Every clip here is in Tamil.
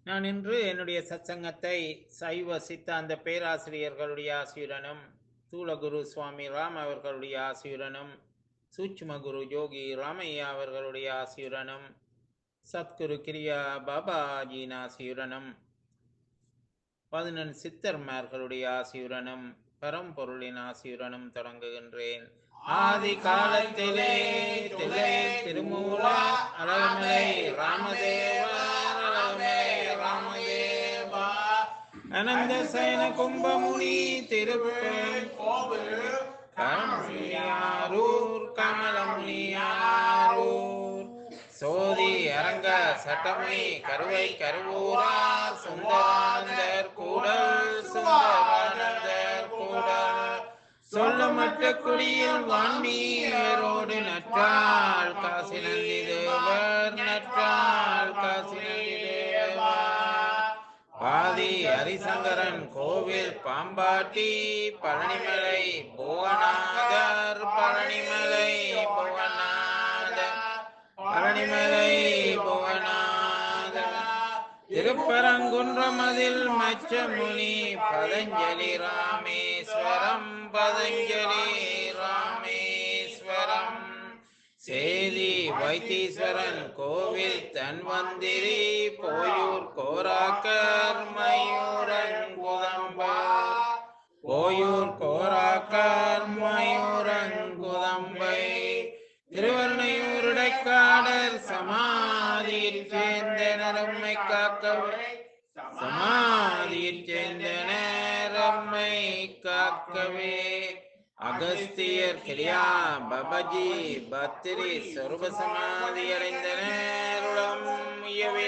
நான் இன்று என்னுடைய சத்சங்கத்தை சைவ சித்தாந்த பேராசிரியர்களுடைய ஆசியுடனும் தூலகுரு சுவாமி ராம் அவர்களுடைய ஆசியுடனும் சூட்சும குரு யோகி ராமையா அவர்களுடைய ஆசியுடனும் சத்குரு கிரியா பாபாஜியின் ஆசியுடனும் பதினெண் சித்தர்மார்களுடைய ஆசியுடனும் பரம்பொருளின் ஆசியுடனும் தொடங்குகின்றேன் ஆதி காலத்திலே திலே திருமூலா அழகுமலை ராமதேவா அழகுமலை ராமதேவா அனந்த சயன கும்பமுனி திருப்பெரும் கோவில் கமலியாரூர் கமலமுனியாரூர் சோதி அரங்க சட்டமணி கருவை கருவூரார் சுந்தரானந்தர் கூடல் சுந்தரானந்தர் கூடல் சொல்லமற்ற குடியில் வான்மீரோடு நற்றாள் காசி நந்தி தேவர் நற்றாள் காசி நந்தி தேவர் பாதி ஹரிசங்கரன் கோவில் பாம்பாட்டி பழனிமலை புவனாதர் பழனிமலை புவனாதர் பழனிமலை புவனாதர் திருப்பரங்குன்றமதில் மச்சமுனி பதஞ்சலி ராமேஸ்வரம் பதஞ்சலி ராமேஸ்வரம் சேதி வைத்தீஸ்வரன் கோவில் தன்வந்திரி போயூர் கோராக்கர் மயூரன் குதம்பா போயூர் கோராக்கர் மயூரன் குதம்பை திருவர்ணையூருடைக்காடர் சமாதியில் சேர்ந்தனர் அம்மை காக்கவே சமாதியில் சேர்ந்தனர் அம்மை காக்கவே அகஸ்தியர் கிரியா பபஜி பத்திரி சொருப சமாதி அடைந்தனர் உளம் உயவே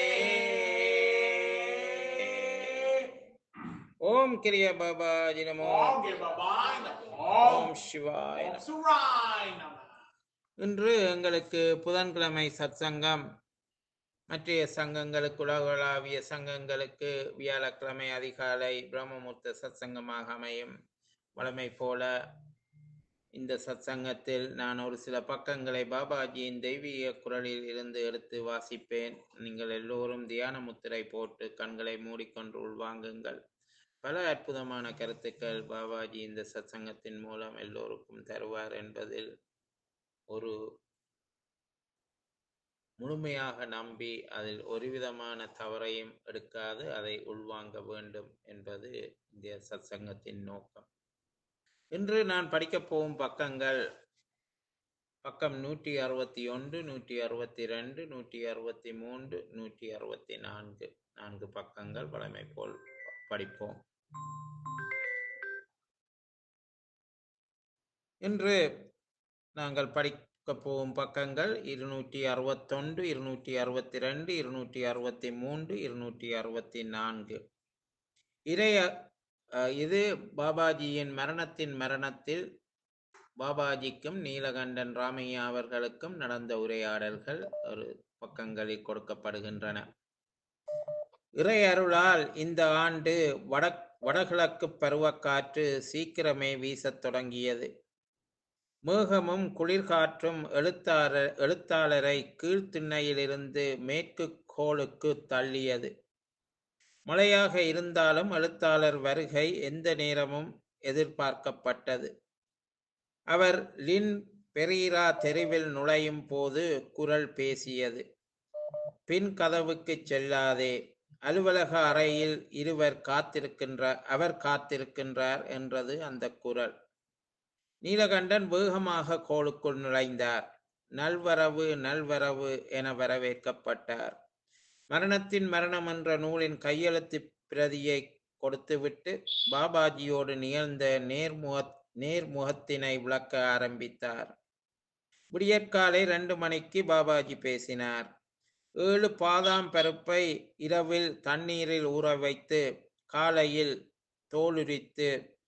ஓம் கிரிய பாபாஜி நமோ Om give a bind. Om Om. சிவாய Om Surai Nama. இன்று எங்களுக்கு புதன்கிழமை சத்சங்கம் மற்றைய சங்கங்களுக்கு உலகளாவிய சங்கங்களுக்கு வியாழக்கிழமை அதிகாலை பிரம்மமுர்த்த சத்சங்கமாக அமையும் வழமை போல இந்த சத்சங்கத்தில் நான் ஒரு சில பக்கங்களை பாபாஜியின் தெய்வீக குரலில் இருந்து எடுத்து வாசிப்பேன் நீங்கள் எல்லோரும் தியான முத்திரை போட்டு கண்களை மூடிக்கொண்டு உள்வாங்குங்கள் பல அற்புதமான கருத்துக்கள் பாபாஜி இந்த சத்சங்கத்தின் மூலம் எல்லோருக்கும் தருவார் என்பதில் ஒரு முழுமையாக நம்பி அதில் ஒரு விதமான தவறையும் எடுக்காது அதை உள்வாங்க வேண்டும் என்பது இந்த சத்சங்கத்தின் நோக்கம் இன்று நான் படிக்கப் போகும் பக்கங்கள் பக்கம் நூற்றி அறுபத்தி ஒன்று நூற்றி அறுபத்தி ரெண்டு நூற்றி அறுபத்தி மூன்று நூற்றி அறுபத்தி நான்கு நான்கு பக்கங்கள் வழமை போல் படிப்போம் இன்று நாங்கள் படிக்க போகும் பக்கங்கள் இருநூற்றி அறுபத்தொன்று இருநூற்றி அறுபத்தி ரெண்டு இருநூற்றி அறுபத்தி மூன்று இருநூற்றி அறுபத்தி நான்கு இறைய அஹ், இது பாபாஜியின் மரணத்தின் மரணத்தில் பாபாஜிக்கும் நீலகண்டன் ராமையா அவர்களுக்கும் நடந்த உரையாடல்கள் ஒரு பக்கங்களில் கொடுக்கப்படுகின்றன இறை அருளால் இந்த ஆண்டு வடக் வடகிழக்கு பருவக்காற்று சீக்கிரமே வீசத் தொடங்கியது மேகமும் குளிர்காற்றும் எழுத்தாளர் எழுத்தாளரை கீழ்த்திண்ணையிலிருந்து மேற்கு கோளுக்கு தள்ளியது மழையாக இருந்தாலும் எழுத்தாளர் வருகை எந்த நேரமும் எதிர்பார்க்கப்பட்டது அவர் லின் பெரீரா தெருவில் நுழையும் போது குரல் பேசியது பின் கதவுக்கு செல்லாதே அலுவலக அறையில் இருவர் காத்திருக்கின்றார் அவர் காத்திருக்கின்றார் என்றது அந்த குரல் நீலகண்டன் வேகமாக கோளுக்குள் நுழைந்தார் நல்வரவு நல்வரவு என வரவேற்கப்பட்டார் மரணத்தின் மரணம் என்ற நூலின் கையெழுத்து பிரதியை கொடுத்துவிட்டு பாபாஜியோடு நிகழ்ந்த நேர்முக நேர்முகத்தினை விளக்க ஆரம்பித்தார் விடியற்காலை ரெண்டு மணிக்கு பாபாஜி பேசினார் ஏழு பாதாம் பருப்பை இரவில் தண்ணீரில் ஊற வைத்து காலையில் தோலுரித்து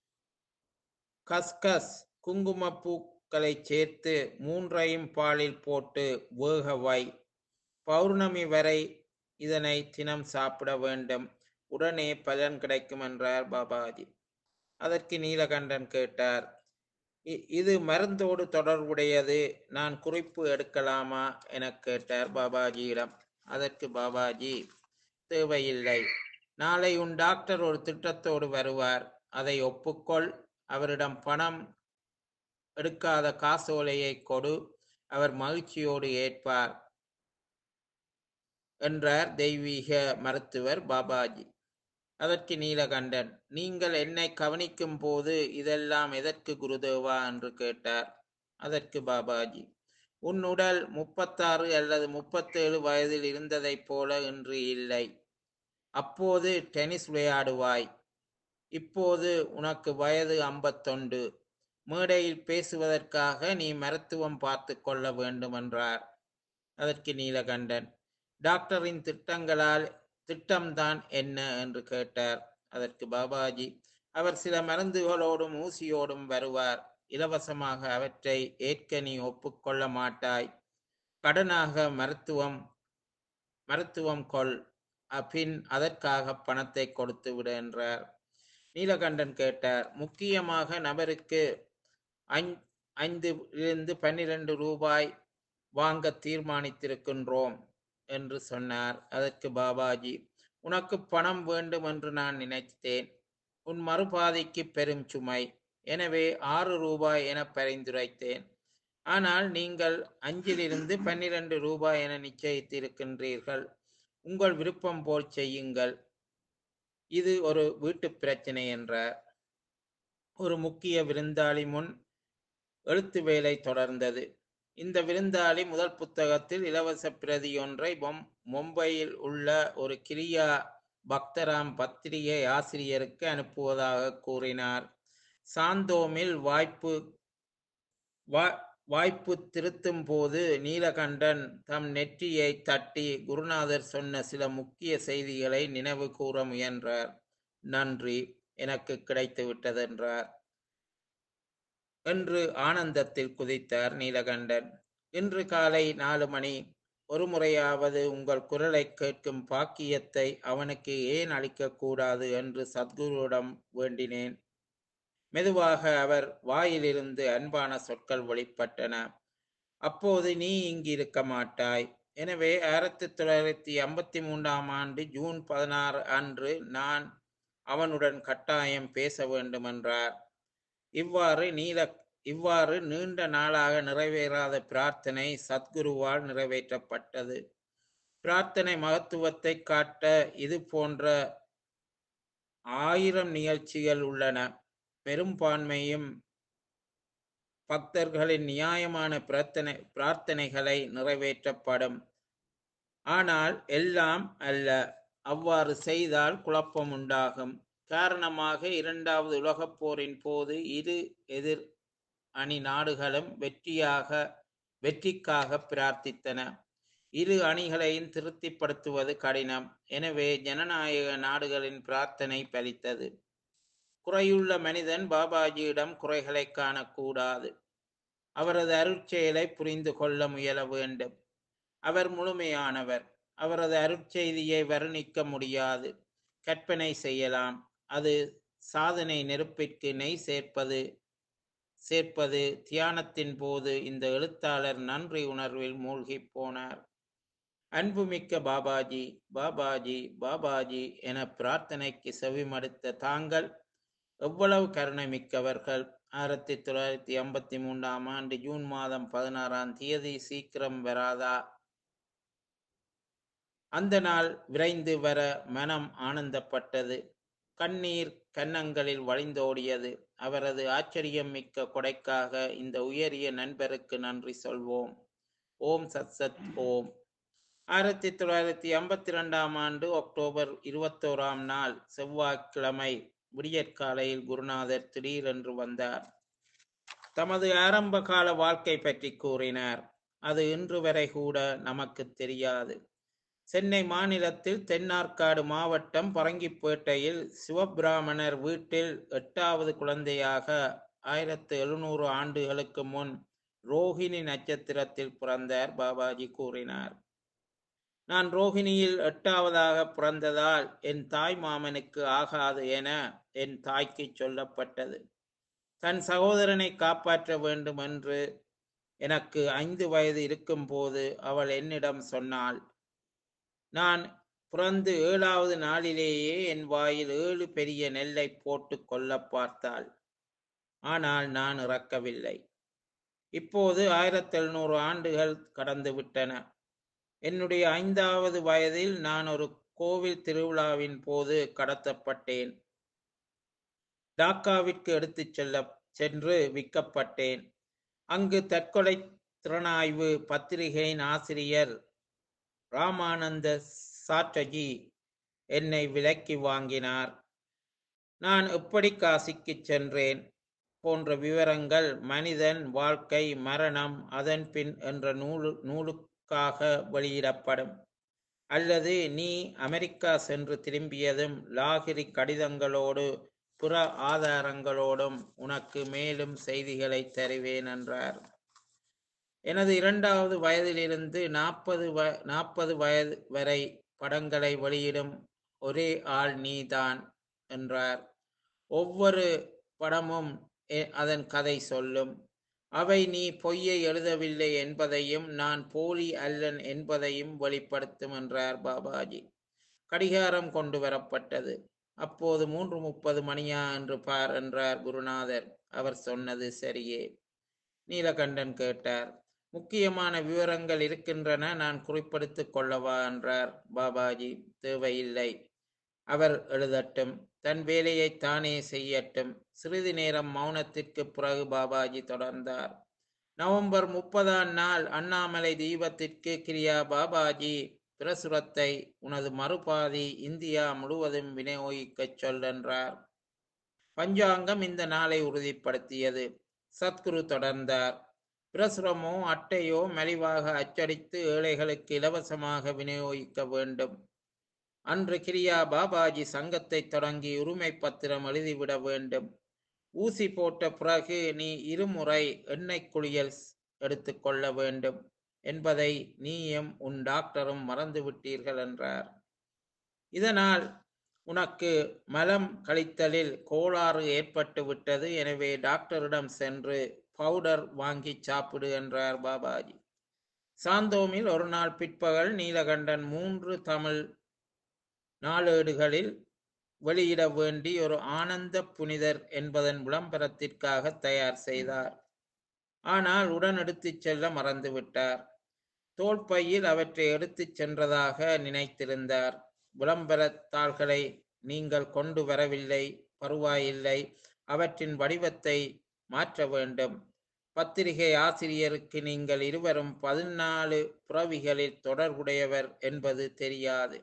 கஸ்கஸ் குங்குமப்பூக்களை சேர்த்து மூன்றையும் பாலில் போட்டு வேக வை பௌர்ணமி வரை இதனை தினம் சாப்பிட வேண்டும் உடனே பலன் கிடைக்கும் என்றார் பாபாஜி அதற்கு நீலகண்டன் கேட்டார் "இ- இது மருந்தோடு தொடர்புடையது நான் குறிப்பு எடுக்கலாமா என கேட்டார் பாபாஜியிடம் அதற்கு பாபாஜி தேவையில்லை நாளை உன் டாக்டர் ஒரு திட்டத்தோடு வருவார் அதை ஒப்புக்கொள் அவரிடம் பணம் எடுக்காத காசோலையை கொடு அவர் மகிழ்ச்சியோடு ஏற்பார் என்றார் தெய்வீக மருத்துவர் பாபாஜி அதற்கு நீலகண்டன் நீங்கள் என்னை கவனிக்கும் போது இதெல்லாம் எதற்கு குருதேவா என்று கேட்டார் அதற்கு பாபாஜி உன் உடல் முப்பத்தாறு அல்லது முப்பத்தேழு வயதில் இருந்ததைப் போல இன்று இல்லை அப்போது டென்னிஸ் விளையாடுவாய் இப்போது உனக்கு வயது ஐம்பத்தொண்டு மேடையில் பேசுவதற்காக நீ மருத்துவம் பார்த்து கொள்ள வேண்டும் என்றார் அதற்கு நீலகண்டன் டாக்டரின் திட்டங்களால் திட்டம்தான் என்ன என்று கேட்டார் அதற்கு பாபாஜி அவர் சில மருந்துகளோடும் ஊசியோடும் வருவார் இலவசமாக அவற்றை ஏற்க நீ ஒப்புக்கொள்ள மாட்டாய் கடனாக மருத்துவம் மருத்துவம் கொள் பின் அதற்காக பணத்தை கொடுத்து விடு என்றார் நீலகண்டன் கேட்டார் முக்கியமாக நபருக்கு ஐந்- ஐந்து இருந்து பன்னிரண்டு ரூபாய் வாங்க தீர்மானித்திருக்கின்றோம் என்று சொன்னார் அதற்கு பாபாஜி உனக்கு பணம் வேண்டும் என்று நான் நினைத்தேன் உன் மறுபாதைக்கு பெரும் சுமை எனவே ஆறு ரூபாய் என பரிந்துரைத்தேன் ஆனால் நீங்கள் அஞ்சிலிருந்து பன்னிரண்டு ரூபாய் என நிச்சயித்திருக்கின்றீர்கள் உங்கள் விருப்பம் போல் செய்யுங்கள் இது ஒரு வீட்டு பிரச்சனை என்றார் ஒரு முக்கிய விருந்தாளி முன் எழுத்து வேலை தொடர்ந்தது இந்த விருந்தாளி முதல் புத்தகத்தில் இலவச பிரதி ஒன்றை பொம்- மும்பையில் உள்ள ஒரு கிரியா பக்தராம் பத்திரிகை ஆசிரியருக்கு அனுப்புவதாக கூறினார் சாந்தோமில் வாய்ப்பு வா- வாய்ப்பு திருத்தும் போது நீலகண்டன் தம் நெற்றியை தட்டி குருநாதர் சொன்ன சில முக்கிய செய்திகளை நினைவு கூற முயன்றார் நன்றி எனக்கு கிடைத்து விட்டதென்றார் என்று ஆனந்தத்தில் குதித்தார் நீலகண்டன் இன்று காலை நாலு மணி ஒரு முறையாவது உங்கள் குரலை கேட்கும் பாக்கியத்தை அவனுக்கு ஏன் அளிக்கக்கூடாது என்று சத்குருவிடம் வேண்டினேன் மெதுவாக அவர் வாயிலிருந்து அன்பான சொற்கள் வெளிப்பட்டன அப்போது நீ இங்கு இருக்க மாட்டாய் எனவே ஆயிரத்தி தொள்ளாயிரத்தி ஐம்பத்தி மூன்றாம் ஆண்டு ஜூன் பதினாறு அன்று நான் அவனுடன் கட்டாயம் பேச வேண்டும் என்றார் இவ்வாறு நீல இவ்வாறு நீண்ட நாளாக நிறைவேறாத பிரார்த்தனை சத்குருவால் நிறைவேற்றப்பட்டது பிரார்த்தனை மகத்துவத்தை காட்ட இது போன்ற ஆயிரம் நிகழ்ச்சிகள் உள்ளன பெரும்பான்மையும் பக்தர்களின் நியாயமான பிரார்த்தனை பிரார்த்தனைகளை நிறைவேற்றப்படும் ஆனால் எல்லாம் அல்ல அவ்வாறு செய்தால் குழப்பம் உண்டாகும் காரணமாக இரண்டாவது உலகப் போரின் போது இரு எதிர் அணி நாடுகளும் வெற்றியாக வெற்றிக்காக பிரார்த்தித்தன இரு அணிகளையும் திருப்திப்படுத்துவது கடினம் எனவே ஜனநாயக நாடுகளின் பிரார்த்தனை பலித்தது குறையுள்ள மனிதன் பாபாஜியிடம் குறைகளை காணக்கூடாது அவரது அருட்செயலை புரிந்து கொள்ள முயல வேண்டும் அவர் முழுமையானவர் அவரது அருட்செய்தியை வர்ணிக்க முடியாது கற்பனை செய்யலாம் அது சாதனை நெருப்பிற்கு நெய் சேர்ப்பது சேர்ப்பது தியானத்தின் போது இந்த எழுத்தாளர் நன்றி உணர்வில் மூழ்கிப் போனார் அன்புமிக்க பாபாஜி பாபாஜி பாபாஜி என பிரார்த்தனைக்கு செவிமடுத்த தாங்கள் எவ்வளவு கருணை மிக்கவர்கள் ஆயிரத்தி தொள்ளாயிரத்தி ஐம்பத்தி மூன்றாம் ஆண்டு ஜூன் மாதம் பதினாறாம் தேதி சீக்கிரம் வராதா அந்த நாள் விரைந்து வர மனம் ஆனந்தப்பட்டது கண்ணீர் கன்னங்களில் வழிந்தோடியது அவரது ஆச்சரியம் மிக்க கொடைக்காக இந்த உயரிய நண்பருக்கு நன்றி சொல்வோம் ஓம் சத் சத் ஓம் ஆயிரத்தி தொள்ளாயிரத்தி ஐம்பத்தி ரெண்டாம் ஆண்டு அக்டோபர் இருபத்தோராம் நாள் செவ்வாய்க்கிழமை விடியற்காலையில் குருநாதர் திடீரென்று வந்தார் தமது ஆரம்ப கால வாழ்க்கை பற்றி கூறினார் அது இன்று வரை கூட நமக்கு தெரியாது சென்னை மாநிலத்தில் தென்னார்காடு மாவட்டம் பரங்கிப்பேட்டையில் சிவபிராமணர் வீட்டில் எட்டாவது குழந்தையாக ஆயிரத்து எழுநூறு ஆண்டுகளுக்கு முன் ரோஹிணி நட்சத்திரத்தில் பிறந்தார் பாபாஜி கூறினார் நான் ரோஹிணியில் எட்டாவதாக பிறந்ததால் என் தாய் மாமனுக்கு ஆகாது என என் தாய்க்கு சொல்லப்பட்டது தன் சகோதரனை காப்பாற்ற வேண்டும் என்று எனக்கு ஐந்து வயது இருக்கும்போது அவள் என்னிடம் சொன்னாள் நான் பிறந்து ஏழாவது நாளிலேயே என் வாயில் ஏழு பெரிய நெல்லை போட்டு கொல்ல பார்த்தாள் ஆனால் நான் இறக்கவில்லை இப்போது ஆயிரத்தி எழுநூறு ஆண்டுகள் கடந்து விட்டன என்னுடைய ஐந்தாவது வயதில் நான் ஒரு கோவில் திருவிழாவின் போது கடத்தப்பட்டேன் டாக்காவிற்கு எடுத்துச் செல்ல சென்று விற்கப்பட்டேன் அங்கு தற்கொலை திறனாய்வு பத்திரிகையின் ஆசிரியர் ராமானந்த சாட்டர்ஜி என்னை விலக்கி வாங்கினார் நான் எப்படி காசிக்கு சென்றேன் போன்ற விவரங்கள் மனிதன் வாழ்க்கை மரணம் அதன் பின் என்ற நூலு நூலுக்காக வெளியிடப்படும் அல்லது நீ அமெரிக்கா சென்று திரும்பியதும் லாகிரி கடிதங்களோடு புற ஆதாரங்களோடும் உனக்கு மேலும் செய்திகளை தருவேன் என்றார் எனது இரண்டாவது வயதிலிருந்து நாற்பது வ நாற்பது வயது வரை படங்களை வெளியிடும் ஒரே ஆள் நீதான் என்றார் ஒவ்வொரு படமும் எ- அதன் கதை சொல்லும் அவை நீ பொய்யை எழுதவில்லை என்பதையும் நான் போலி அல்லன் என்பதையும் வெளிப்படுத்தும் என்றார் பாபாஜி கடிகாரம் கொண்டு வரப்பட்டது அப்போது மூன்று முப்பது மணியா என்று பார் என்றார் குருநாதர் அவர் சொன்னது சரியே நீலகண்டன் கேட்டார் முக்கியமான விவரங்கள் இருக்கின்றன நான் குறிப்பெடுத்துக் கொள்ளவா என்றார் பாபாஜி தேவையில்லை அவர் எழுதட்டும் தன் வேலையை தானே செய்யட்டும் சிறிது நேரம் மௌனத்திற்கு பிறகு பாபாஜி தொடர்ந்தார் நவம்பர் முப்பதாம் நாள் அண்ணாமலை தீபத்திற்கு கிரியா பாபாஜி பிரசுரத்தை உனது மறுபாதி இந்தியா முழுவதும் விநியோகிக்கச் சொல் என்றார் பஞ்சாங்கம் இந்த நாளை உறுதிப்படுத்தியது சத்குரு தொடர்ந்தார் பிரசுரமோ அட்டையோ மலிவாக அச்சடித்து ஏழைகளுக்கு இலவசமாக விநியோகிக்க வேண்டும் அன்று கிரியா பாபாஜி சங்கத்தை தொடங்கி உரிமை பத்திரம் எழுதிவிட வேண்டும் ஊசி போட்ட பிறகு நீ இருமுறை எண்ணெய் குளியல் எடுத்துக்கொள்ள வேண்டும் என்பதை நீயும் உன் டாக்டரும் மறந்துவிட்டீர்கள் என்றார் இதனால் உனக்கு மலம் கழித்தலில் கோளாறு ஏற்பட்டு விட்டது எனவே டாக்டரிடம் சென்று பவுடர் வாங்கி சாப்பிடு என்றார் பாபாஜி சாந்தோமில் ஒரு நாள் பிற்பகல் நீலகண்டன் மூன்று தமிழ் நாளேடுகளில் வெளியிட வேண்டி ஒரு ஆனந்த புனிதர் என்பதன் விளம்பரத்திற்காக தயார் செய்தார் ஆனால் உடன் எடுத்துச் செல்ல மறந்துவிட்டார் தோள்பையில் அவற்றை எடுத்துச் சென்றதாக நினைத்திருந்தார் விளம்பரத் தாள்களை நீங்கள் கொண்டு வரவில்லை பருவாயில்லை அவற்றின் வடிவத்தை மாற்ற வேண்டும் பத்திரிகை ஆசிரியருக்கு நீங்கள் இருவரும் பதினாலு புறவிகளில் தொடர்புடையவர் என்பது தெரியாது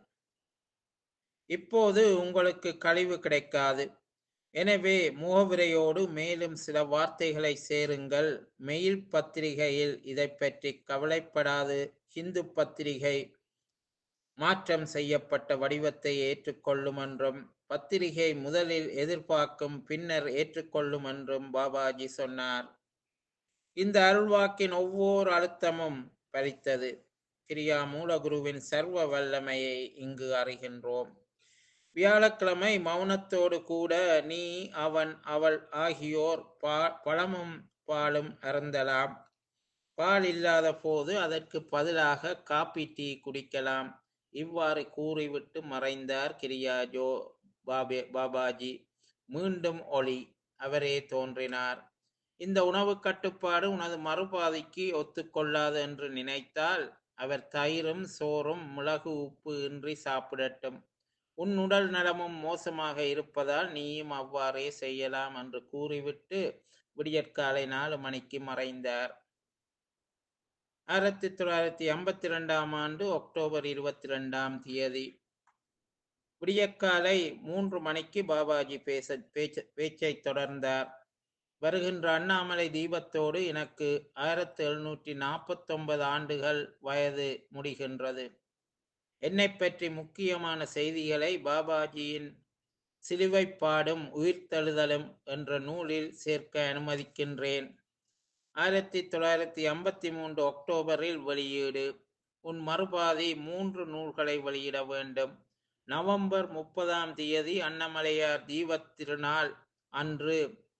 இப்போது உங்களுக்கு கழிவு கிடைக்காது எனவே முகவுரையோடு மேலும் சில வார்த்தைகளை சேருங்கள் மெயில் பத்திரிகையில் இதை பற்றி கவலைப்படாது ஹிந்து பத்திரிகை மாற்றம் செய்யப்பட்ட வடிவத்தை ஏற்றுக்கொள்ளும் என்றும் பத்திரிகை முதலில் எதிர்பார்க்கும் பின்னர் ஏற்றுக்கொள்ளும் என்றும் பாபாஜி சொன்னார் இந்த அருள்வாக்கின் ஒவ்வொரு அழுத்தமும் பலித்தது கிரியா மூலகுருவின் சர்வ வல்லமையை இங்கு அறிகின்றோம் வியாழக்கிழமை மௌனத்தோடு கூட நீ அவன் அவள் ஆகியோர் பா பழமும் பாலும் அருந்தலாம் பால் இல்லாத போது அதற்கு பதிலாக காப்பி டீ குடிக்கலாம் இவ்வாறு கூறிவிட்டு மறைந்தார் கிரியாஜோ பாபே பாபாஜி மீண்டும் ஒளி அவரே தோன்றினார் இந்த உணவு கட்டுப்பாடு உனது மறுபாதைக்கு ஒத்துக்கொள்ளாது என்று நினைத்தால் அவர் தயிரும் சோறும் மிளகு உப்பு இன்றி சாப்பிடட்டும் உன் உடல் நலமும் மோசமாக இருப்பதால் நீயும் அவ்வாறே செய்யலாம் என்று கூறிவிட்டு விடியற்காலை நாலு மணிக்கு மறைந்தார் ஆயிரத்தி தொள்ளாயிரத்தி ஐம்பத்தி ரெண்டாம் ஆண்டு அக்டோபர் இருபத்தி ரெண்டாம் தேதி விடியற்காலை மூன்று மணிக்கு பாபாஜி பேச பேச்ச பேச்சை தொடர்ந்தார் வருகின்ற அண்ணாமலை தீபத்தோடு எனக்கு ஆயிரத்தி எழுநூற்றி நாற்பத்தொன்பது ஆண்டுகள் வயது முடிகின்றது என்னை பற்றி முக்கியமான செய்திகளை பாபாஜியின் சிலுவை பாடும் உயிர்த்தெழுதலும் என்ற நூலில் சேர்க்க அனுமதிக்கின்றேன் ஆயிரத்தி தொள்ளாயிரத்தி ஐம்பத்தி மூன்று அக்டோபரில் வெளியீடு உன் மறுபாதி மூன்று நூல்களை வெளியிட வேண்டும் நவம்பர் முப்பதாம் தேதி அன்னமலையார் தீபத் திருநாள் அன்று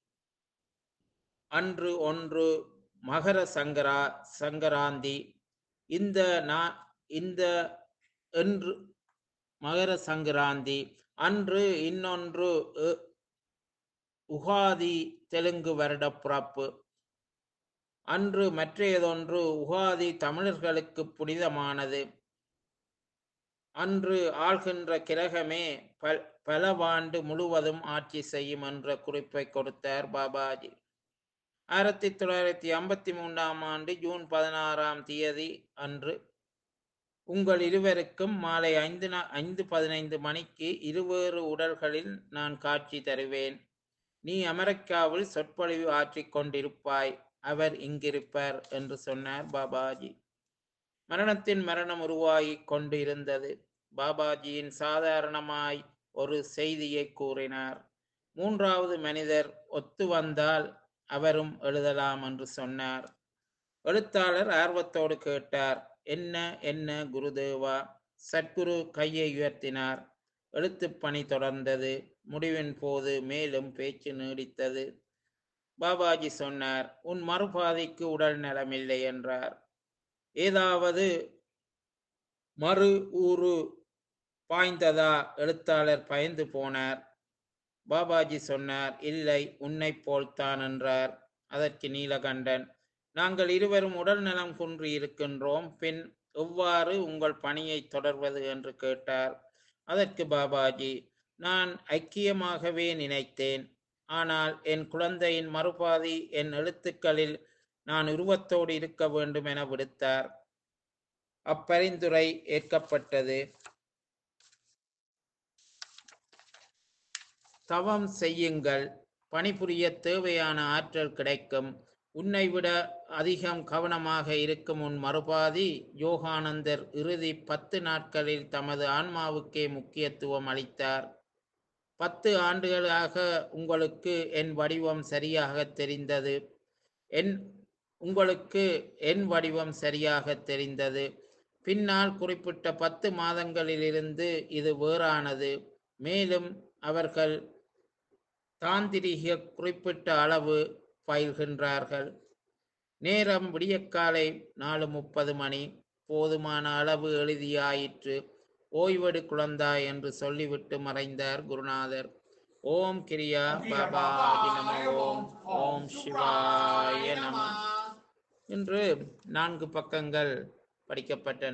அன்று ஒன்று மகர சங்கரா சங்கராந்தி இந்த நா இந்த என்று மகர சங்கராந்தி அன்று இன்னொன்று உ- உகாதி தெலுங்கு வருட பிறப்பு அன்று மற்றையதொன்று உகாதி தமிழர்களுக்கு புனிதமானது அன்று ஆள்கின்ற கிரகமே பல் பலவாண்டு முழுவதும் ஆட்சி செய்யும் என்ற குறிப்பை கொடுத்தார் பாபாஜி ஆயிரத்தி தொள்ளாயிரத்தி ஐம்பத்தி மூன்றாம் ஆண்டு ஜூன் பதினாறாம் தேதி அன்று உங்கள் இருவருக்கும் மாலை ஐந்து நா- ஐந்து பதினைந்து மணிக்கு இருவேறு உடல்களில் நான் காட்சி தருவேன் நீ அமெரிக்காவில் சொற்பொழிவு ஆற்றிக் கொண்டிருப்பாய் அவர் இங்கிருப்பார் என்று சொன்னார் பாபாஜி மரணத்தின் மரணம் உருவாகிக் கொண்டு இருந்தது பாபாஜியின் சாதாரணமாய் ஒரு செய்தியை கூறினார் மூன்றாவது மனிதர் ஒத்து வந்தால் அவரும் எழுதலாம் என்று சொன்னார் எழுத்தாளர் ஆர்வத்தோடு கேட்டார் என்ன என்ன குருதேவா சத்குரு கையை உயர்த்தினார் எழுத்துப் பணி தொடர்ந்தது முடிவின் போது மேலும் பேச்சு நீடித்தது பாபாஜி சொன்னார் உன் மறுபாதைக்கு உடல் நலமில்லை என்றார் ஏதாவது மறு ஊறு பாய்ந்ததா எழுத்தாளர் பயந்து போனார் பாபாஜி சொன்னார் இல்லை உன்னைப் போல்தான் என்றார் அதற்கு நீலகண்டன் நாங்கள் இருவரும் உடல் நலம் குன்றி இருக்கின்றோம் பின் எவ்வாறு உங்கள் பணியை தொடர்வது என்று கேட்டார் அதற்கு பாபாஜி நான் ஐக்கியமாகவே நினைத்தேன் ஆனால் என் குழந்தையின் மறுபாதி என் எழுத்துக்களில் நான் உருவத்தோடு இருக்க வேண்டும் என விடுத்தார் அப்பரிந்துரை ஏற்கப்பட்டது தவம் செய்யுங்கள் பணிபுரிய தேவையான ஆற்றல் கிடைக்கும் உன்னை விட அதிகம் கவனமாக இருக்கும் உன் மறுபாதி யோகானந்தர் இறுதி பத்து நாட்களில் தமது ஆன்மாவுக்கே முக்கியத்துவம் அளித்தார் பத்து ஆண்டுகளாக உங்களுக்கு என் வடிவம் சரியாக தெரிந்தது என் உங்களுக்கு என் வடிவம் சரியாக தெரிந்தது பின்னால் குறிப்பிட்ட பத்து மாதங்களிலிருந்து இது வேறானது மேலும் அவர்கள் தாந்திரிக குறிப்பிட்ட அளவு பயில்கின்றார்கள் நேரம் விடியற்காலை நாலு முப்பது மணி போதுமான அளவு எழுதியாயிற்று ஓய்வெடு குழந்தாய் என்று சொல்லிவிட்டு மறைந்தார் குருநாதர் ஓம் கிரியா பாபாஜி நம ஓம் ஓம் சிவாய நம இன்று நான்கு பக்கங்கள் படிக்கப்பட்டன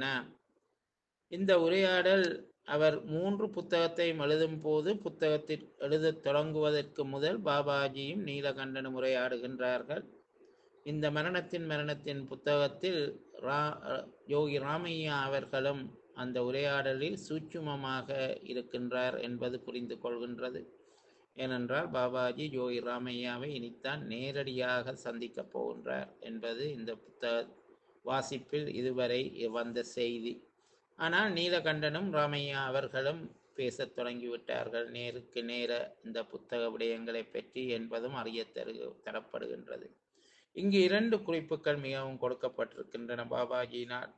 இந்த உரையாடல் அவர் மூன்று புத்தகத்தையும் எழுதும் போது புத்தகத்தில் எழுதத் தொடங்குவதற்கு முதல் பாபாஜியும் நீலகண்டனும் உரையாடுகின்றார்கள் இந்த மரணத்தின் மரணத்தின் புத்தகத்தில் ரா யோகி ராமையா அவர்களும் அந்த உரையாடலில் சூட்சுமமாக இருக்கின்றார் என்பது புரிந்து கொள்கின்றது ஏனென்றால் பாபாஜி யோகி ராமையாவை இனித்தான் நேரடியாக சந்திக்கப் போகின்றார் என்பது இந்த புத்தக வாசிப்பில் இதுவரை வந்த செய்தி ஆனால் நீலகண்டனும் ராமையா அவர்களும் பேசத் தொடங்கிவிட்டார்கள் நேருக்கு நேர இந்த புத்தக விடயங்களை பற்றி என்பதும் அறிய தரு தரப்படுகின்றது இங்கு இரண்டு குறிப்புகள் மிகவும் கொடுக்கப்பட்டிருக்கின்றன பாபாஜியினால்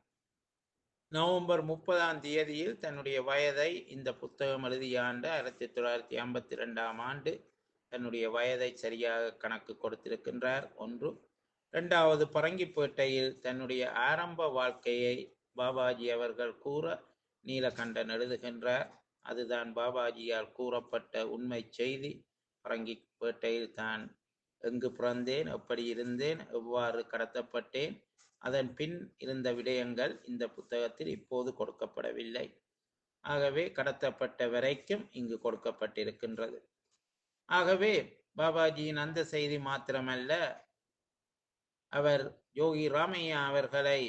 நவம்பர் முப்பதாம் தேதியில் தன்னுடைய வயதை இந்த புத்தகம் எழுதிய ஆண்டு ஆயிரத்தி தொள்ளாயிரத்தி ஐம்பத்தி ரெண்டாம் ஆண்டு தன்னுடைய வயதை சரியாக கணக்கு கொடுத்திருக்கின்றார் ஒன்று இரண்டாவது பரங்கிப்பேட்டையில் தன்னுடைய ஆரம்ப வாழ்க்கையை பாபாஜி அவர்கள் கூற நீலகண்டன் எழுதுகின்றார் அதுதான் பாபாஜியால் கூறப்பட்ட உண்மை செய்தி பரங்கிப்பேட்டையில் தான் எங்கு பிறந்தேன் எப்படி இருந்தேன் எவ்வாறு கடத்தப்பட்டேன் அதன் பின் இருந்த விடயங்கள் இந்த புத்தகத்தில் இப்போது கொடுக்கப்படவில்லை ஆகவே கடத்தப்பட்ட வரைக்கும் இங்கு கொடுக்கப்பட்டிருக்கின்றது ஆகவே பாபாஜியின் அந்த செய்தி மாத்திரமல்ல அவர் யோகி ராமையா அவர்களை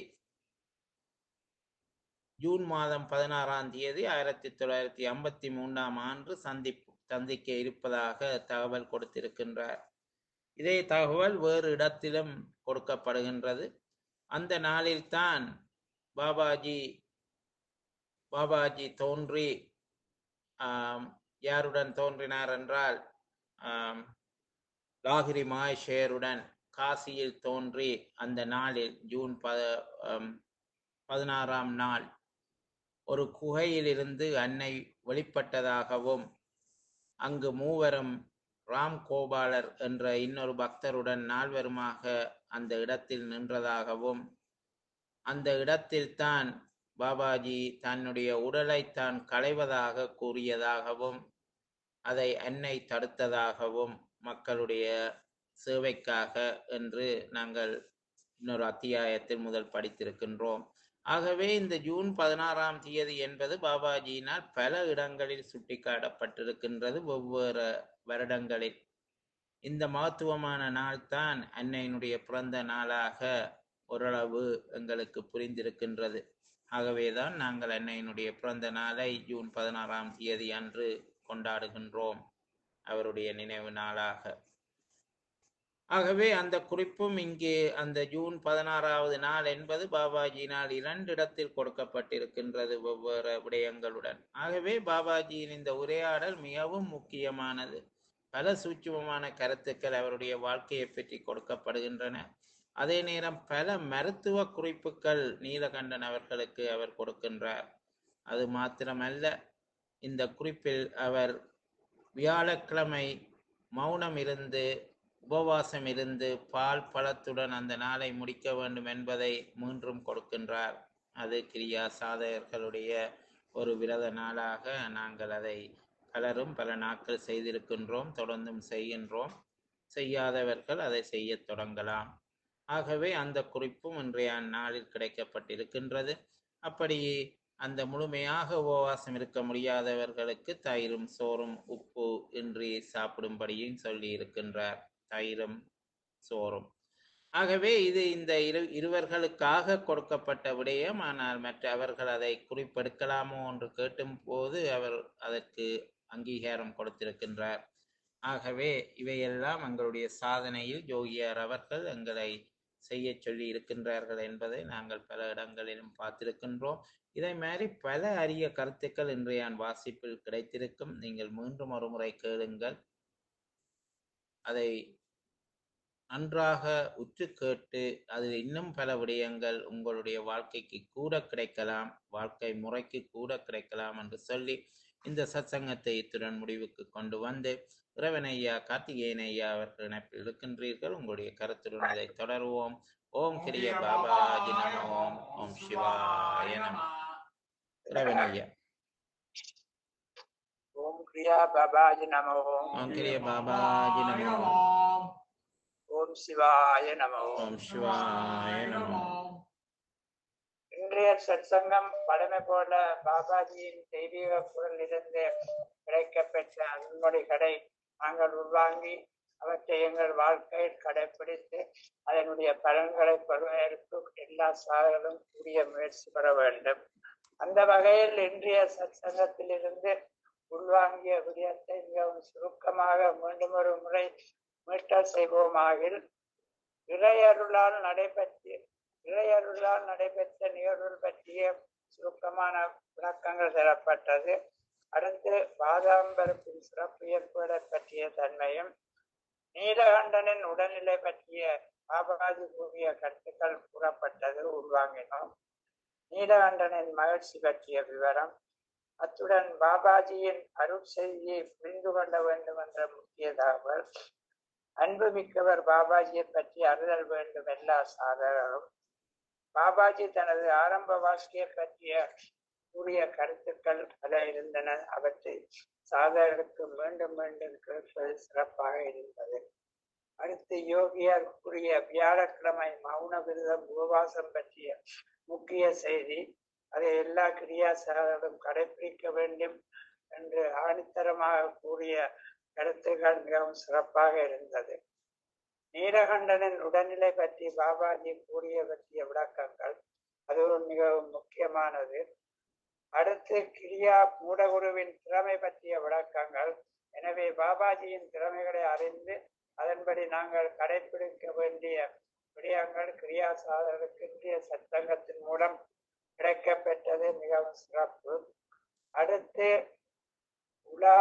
ஜூன் மாதம் பதினாறாம் தேதி ஆயிரத்தி தொள்ளாயிரத்தி ஐம்பத்தி மூன்றாம் ஆண்டு சந்திப்பு சந்திக்க இருப்பதாக தகவல் கொடுத்திருக்கின்றார் இதே தகவல் வேறு இடத்திலும் கொடுக்கப்படுகின்றது அந்த நாளில்தான் பாபாஜி பாபாஜி தோன்றி ஆம், யாருடன் தோன்றினார் என்றால் ஆம், லாகிரி மாயேஷருடன் காசியில் தோன்றி அந்த நாளில் ஜூன் ப ஆம், பதினாறாம் நாள் ஒரு குகையிலிருந்து அன்னை வெளிப்பட்டதாகவும் அங்கு மூவரும் ராம் கோபாலர் என்ற இன்னொரு பக்தருடன் நால்வருமாக அந்த இடத்தில் நின்றதாகவும் அந்த இடத்தில்தான் பாபாஜி தன்னுடைய உடலை தான் களைவதாக கூறியதாகவும் அதை அன்னை தடுத்ததாகவும் மக்களுடைய சேவைக்காக என்று நாங்கள் இன்னொரு அத்தியாயத்தில் முதல் படித்திருக்கின்றோம் ஆகவே இந்த ஜூன் பதினாறாம் தேதி என்பது பாபாஜியினால் பல இடங்களில் சுட்டிக்காட்டப்பட்டிருக்கின்றது ஒவ்வொரு வருடங்களில் இந்த மகத்துவமான நாள் தான் அன்னையினுடைய பிறந்த நாளாக ஓரளவு எங்களுக்கு புரிந்திருக்கின்றது ஆகவேதான் நாங்கள் அன்னையினுடைய பிறந்த நாளை ஜூன் பதினாறாம் தேதி அன்று கொண்டாடுகின்றோம் அவருடைய நினைவு நாளாக ஆகவே அந்த குறிப்பும் இங்கே அந்த ஜூன் பதினாறாவது நாள் என்பது பாபாஜியினால் இரண்டு இடத்தில் கொடுக்கப்பட்டிருக்கின்றது ஒவ்வொரு விடயங்களுடன் ஆகவே பாபாஜியின் இந்த உரையாடல் மிகவும் முக்கியமானது பல சூட்சுமமான கருத்துக்கள் அவருடைய வாழ்க்கையை பற்றி கொடுக்கப்படுகின்றன அதே நேரம் பல மருத்துவ குறிப்புகள் நீலகண்டன் அவர்களுக்கு அவர் கொடுக்கின்றார் அது மாத்திரமல்ல இந்த குறிப்பில் அவர் வியாழக்கிழமை மௌனம் இருந்து உபவாசம் இருந்து பால் பழத்துடன் அந்த நாளை முடிக்க வேண்டும் என்பதை மீண்டும் கொடுக்கின்றார் அது கிரியா சாதகர்களுடைய ஒரு விரத நாளாக நாங்கள் அதை பலரும் பல நாட்கள் செய்திருக்கின்றோம் தொடர்ந்தும் செய்கின்றோம் செய்யாதவர்கள் அதை செய்யத் தொடங்கலாம் ஆகவே அந்த குறிப்பும் இன்றைய நாளில் கிடைக்கப்பட்டிருக்கின்றது அப்படி அந்த முழுமையாக உபவாசம் இருக்க முடியாதவர்களுக்கு தயிரும் சோறும் உப்பு இன்றி சாப்பிடும்படியும் சொல்லி இருக்கின்றார் தயிரும் சோறும் ஆகவே இது இந்த இரு இருவர்களுக்காக கொடுக்கப்பட்ட விடயம் ஆனால் மற்ற அவர்கள் அதை குறிப்பெடுக்கலாமோ என்று கேட்டும் போது அவர் அதற்கு அங்கீகாரம் கொடுத்திருக்கின்றார் ஆகவே இவையெல்லாம் எங்களுடைய சாதனையில் ஜோகியார் அவர்கள் எங்களை செய்ய சொல்லி இருக்கின்றார்கள் என்பதை நாங்கள் பல இடங்களிலும் பார்த்திருக்கின்றோம் இதை மாதிரி பல அரிய கருத்துக்கள் இன்றைய வாசிப்பில் கிடைத்திருக்கும் நீங்கள் மீண்டும் ஒரு முறை கேளுங்கள் அதை நன்றாக உற்று கேட்டு அதில் இன்னும் பல விடயங்கள் உங்களுடைய வாழ்க்கைக்கு கூட கிடைக்கலாம் வாழ்க்கை முறைக்கு கூட கிடைக்கலாம் என்று சொல்லி இந்த சத்சங்கத்தை இத்துடன் முடிவுக்கு கொண்டு வந்து இறைவன் ஐயா கார்த்திகேயன் ஐயா அவர்கள் இணைப்பில் இருக்கின்றீர்கள் உங்களுடைய கருத்துடன் அதை தொடருவோம் ஓம் கிரிய பாபாஜி நம ஓம் ஓம் சிவாய நம இறைவன் ஐயா ஓம் கிரியா பாபாஜி நமோ ஓம் கிரிய பாபாஜி நம ஓம் ஓம் ஓம் சிவாய நமோ ஓம் சிவாய நம இன்றைய சத்சங்கம் பழமை போல பாபாஜியின் தெய்வீக குரலிலிருந்து கிடைக்கப்பெற்ற அன்மொழிகளை நாங்கள் உள்வாங்கி அவற்றை எங்கள் வாழ்க்கையில் கடைபிடித்து அதனுடைய பலன்களை பெறுவதற்கு எல்லா சாதகளும் கூடிய முயற்சி பெற வேண்டும் அந்த வகையில் இன்றைய சத்சங்கத்திலிருந்து உள்வாங்கிய விடயத்தை மிகவும் சுருக்கமாக மீண்டும் ஒரு முறை மீட்டல் செய்வோமாகில் இறையருளால் நடைபெற்ற இறையருளால் நடைபெற்ற நிகழ்வுகள் பற்றிய சுருக்கமான விளக்கங்கள் தரப்பட்டது அடுத்து பாதாம் பருப்பின் சிறப்பு ஏற்பட பற்றிய தன்மையும் நீலகண்டனின் உடல்நிலை பற்றிய பாபாஜி கூறிய கருத்துக்கள் கூறப்பட்டது உள்வாங்கினோம் நீலகண்டனின் மகிழ்ச்சி பற்றிய விவரம் அத்துடன் பாபாஜியின் அருள் செய்தியை புரிந்து கொள்ள வேண்டும் என்ற முக்கிய தகவல் அன்பு மிக்கவர் பாபாஜியை பற்றி அறிதல் வேண்டும் எல்லா சாதகரும் பாபாஜி தனது ஆரம்ப வாழ்க்கையை பற்றிய கூறிய கருத்துக்கள் பல இருந்தன அவற்றை சாதகர்களுக்கு மீண்டும் மீண்டும் கேட்பது சிறப்பாக இருந்தது அடுத்து யோகியார் கூறிய வியாழக்கிழமை மௌன விரதம் உபவாசம் பற்றிய முக்கிய செய்தி அதை எல்லா கிரியா சாதகர்களும் கடைபிடிக்க வேண்டும் என்று ஆணித்தரமாக கூறிய கருத்துக்கள் மிகவும் சிறப்பாக இருந்தது நீலகண்டனின் உடல்நிலை பற்றி பாபாஜி கூறிய பற்றிய விளக்கங்கள் அதுவும் மிகவும் முக்கியமானது அடுத்து கிரியா மூடகுருவின் திறமை பற்றிய விளக்கங்கள் எனவே பாபாஜியின் திறமைகளை அறிந்து அதன்படி நாங்கள் கடைபிடிக்க வேண்டிய விடயங்கள் கிரியா சாதகருக்கு இந்திய சட்டங்கத்தின் மூலம் கிடைக்கப்பெற்றது மிகவும் சிறப்பு அடுத்து உலா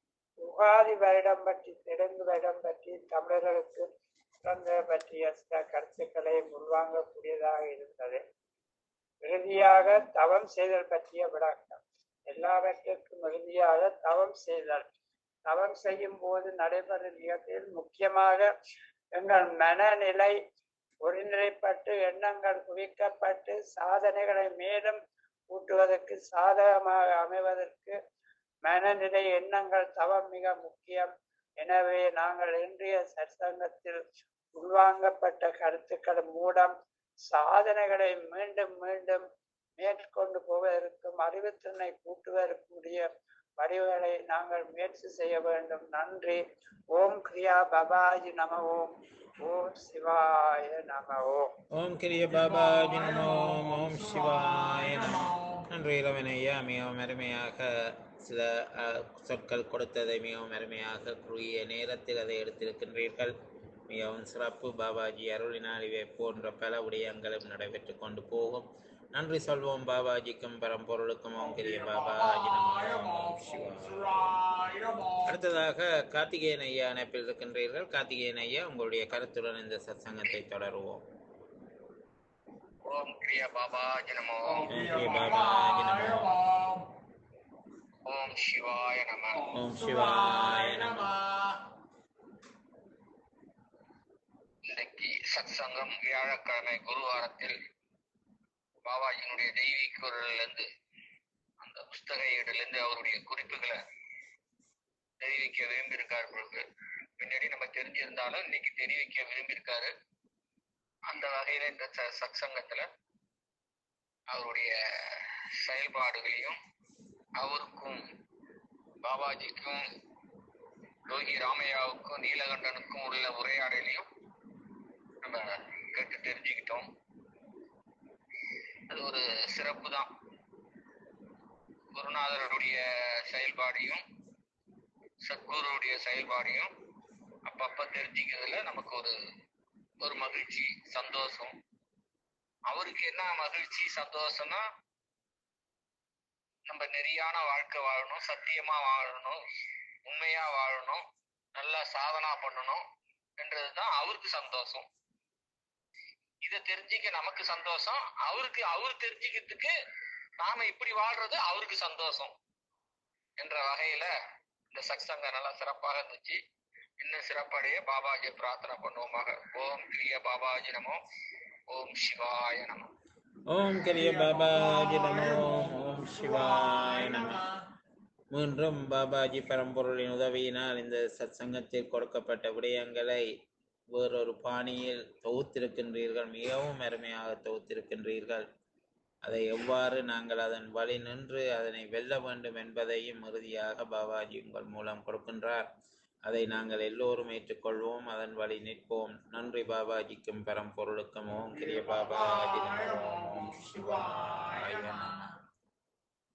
உகாதி வருடம் பற்றி தெலுங்கு வருடம் பற்றி தமிழர்களுக்கு பிறந்த பற்றிய சில கருத்துக்களை உள்வாங்கக்கூடியதாக இருந்தது இறுதியாக தவம் செய்தல் பற்றிய விளக்கம் எல்லாவற்றுக்கும் இறுதியாக தவம் செய்தல் தவம் செய்யும் போது நடைபெறும் நிகழ்ச்சியில் முக்கியமாக எங்கள் மனநிலை ஒருநிலைப்பட்டு எண்ணங்கள் குவிக்கப்பட்டு சாதனைகளை மேலும் கூட்டுவதற்கு சாதகமாக அமைவதற்கு மனநிலை எண்ணங்கள் தவம் மிக முக்கியம் எனவே நாங்கள் இன்றைய சற்சங்கத்தில் உள்வாங்கப்பட்ட கருத்துக்கள் மூலம் சாதனைகளை மீண்டும் மீண்டும் மேற்கொண்டு போவதற்கும் அறிவுத்திறனை கூட்டுவதற்குரிய வடிவுகளை நாங்கள் முயற்சி செய்ய வேண்டும் நன்றி ஓம் கிரியா பபாஜி நம ஓம் ஓம் சிவாய நம ஓம் ஓம் கிரிய பாபாஜி நமோ ஓம் சிவாய நமோ நன்றி இளவன் ஐயா மிகவும் அருமையாக சில அஹ், சொற்கள் கொடுத்ததை மிகவும் அருமையாக குறுகிய நேரத்தில் அதை எடுத்திருக்கின்றீர்கள் மிகவும் சிறப்பு பாபாஜி அருளினால் இவை போன்ற பல விடயங்களும் நடைபெற்று கொண்டு போகும் நன்றி சொல்வோம் பாபாஜிக்கும் பரம்பொருளுக்கும் ஓம் கிரிய பாபாஜி நமோ ஓம் சிவாய அடுத்ததாக கார்த்திகேயன் ஐயா அணைப்பில் இருக்கின்றீர்கள் கார்த்திகேயன் ஐயா உங்களுடைய கருத்துடன் இந்த சத்சங்கத்தை தொடருவோம் ஓம் கிரியா பாபாஜி நமோ ஓம் கிரிய பாபாஜி நமோ ஓம் சிவாய நம ஓம் சிவாய நமோ இன்றைக்கு சத்சங்கம் வியாழக்கிழமை குருவாரத்தில் பாபாஜியினுடைய தெய்வீக குரலிலிருந்து அந்த புஸ்தக ஏடுலேருந்து அவருடைய குறிப்புகளை தெரிவிக்க விரும்பியிருக்கார் பொழுது முன்னாடி நம்ம தெரிஞ்சிருந்தாலும் இன்னைக்கு தெரிவிக்க விரும்பியிருக்காரு அந்த வகையில இந்த ச- சத்சங்கத்துல அவருடைய செயல்பாடுகளையும் அவருக்கும் பாபாஜிக்கும் யோகி ராமையாவுக்கும் நீலகண்டனுக்கும் உள்ள உரையாடலையும் நம்ம கேட்டு தெரிஞ்சுக்கிட்டோம் அது ஒரு சிறப்பு தான் குருநாதருடைய செயல்பாடையும் சத்குருவுடைய செயல்பாடையும் அப்பப்ப தெரிஞ்சுக்கிறதுல நமக்கு ஒரு ஒரு மகிழ்ச்சி சந்தோஷம் அவருக்கு என்ன மகிழ்ச்சி சந்தோஷம்னா நம்ம நெறியான வாழ்க்கை வாழணும் சத்தியமா வாழணும் உண்மையா வாழணும் நல்லா சாதனா பண்ணணும் என்றதுதான் அவருக்கு சந்தோஷம் இதை தெரிஞ்சுக்க நமக்கு சந்தோஷம் அவருக்கு அவர் தெரிஞ்சுக்கிறதுக்கு நாம இப்படி வாழ்றது அவருக்கு சந்தோஷம் என்ற வகையில இந்த சத்சங்கம் நல்லா சிறப்பாக இருந்துச்சு இன்னும் சிறப்படைய பாபாஜி பிரார்த்தனை பண்ணுவோமாக ஓம் கிரிய பாபாஜி நமோ ஓம் சிவாய நமோ ஓம் கிரிய பாபாஜி நமோ ஓம் சிவாய நமோ மீண்டும் பாபாஜி பரம்பொருளின் உதவியினால் இந்த சத்சங்கத்தில் கொடுக்கப்பட்ட விடயங்களை வேறொரு பாணியில் தொகுத்திருக்கின்றீர்கள் மிகவும் அருமையாக தொகுத்திருக்கின்றீர்கள் அதை எவ்வாறு நாங்கள் அதன் வழி நின்று அதனை வெல்ல வேண்டும் என்பதையும் இறுதியாக பாபாஜி உங்கள் மூலம் கொடுக்கின்றார் அதை நாங்கள் எல்லோரும் ஏற்றுக்கொள்வோம் அதன் வழி நிற்போம் நன்றி பாபாஜிக்கும் பரம்பொருளுக்கும் ஓம் கிரிய பாபாஜி நமோ ஓம் சிவாய நமோ